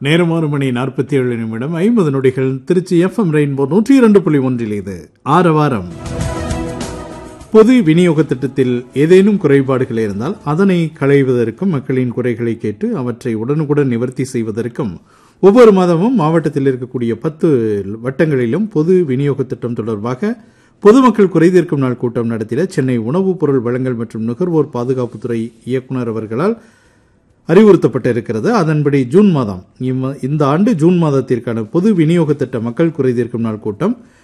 நேரம் ஆறு மணி நாற்பத்தி ஏழு நிமிடம் ஐம்பது நொடிகள் திருச்சி எஃப்எம் ரெயின்போ நூற்றி இரண்டு புள்ளி ஒன்றில் இது ஆரவாரம் பொது விநியோக திட்டத்தில் ஏதேனும் குறைபாடுகள் இருந்தால் அதனை களைவதற்கும் மக்களின் குறைகளை கேட்டு அவற்றை உடனுக்குடன் நிவர்த்தி செய்வதற்கும் ஒவ்வொரு மாதமும் மாவட்டத்தில் இருக்கக்கூடிய பத்து வட்டங்களிலும் பொது விநியோக திட்டம் தொடர்பாக பொதுமக்கள் குறைதீர்க்கும் நாள் கூட்டம் நடத்திட சென்னை உணவுப் பொருள் வழங்கல் மற்றும் நுகர்வோர் பாதுகாப்புத்துறை இயக்குநர் அவர்களால் அறிவுறுத்தப்பட்டிருக்கிறது அதன்படி ஜூன் மாதம் இம்ம- இந்த ஆண்டு ஜூன் மாதத்திற்கான பொது விநியோக திட்ட மக்கள் குறைதீர்க்கும் நாள் கூட்டம்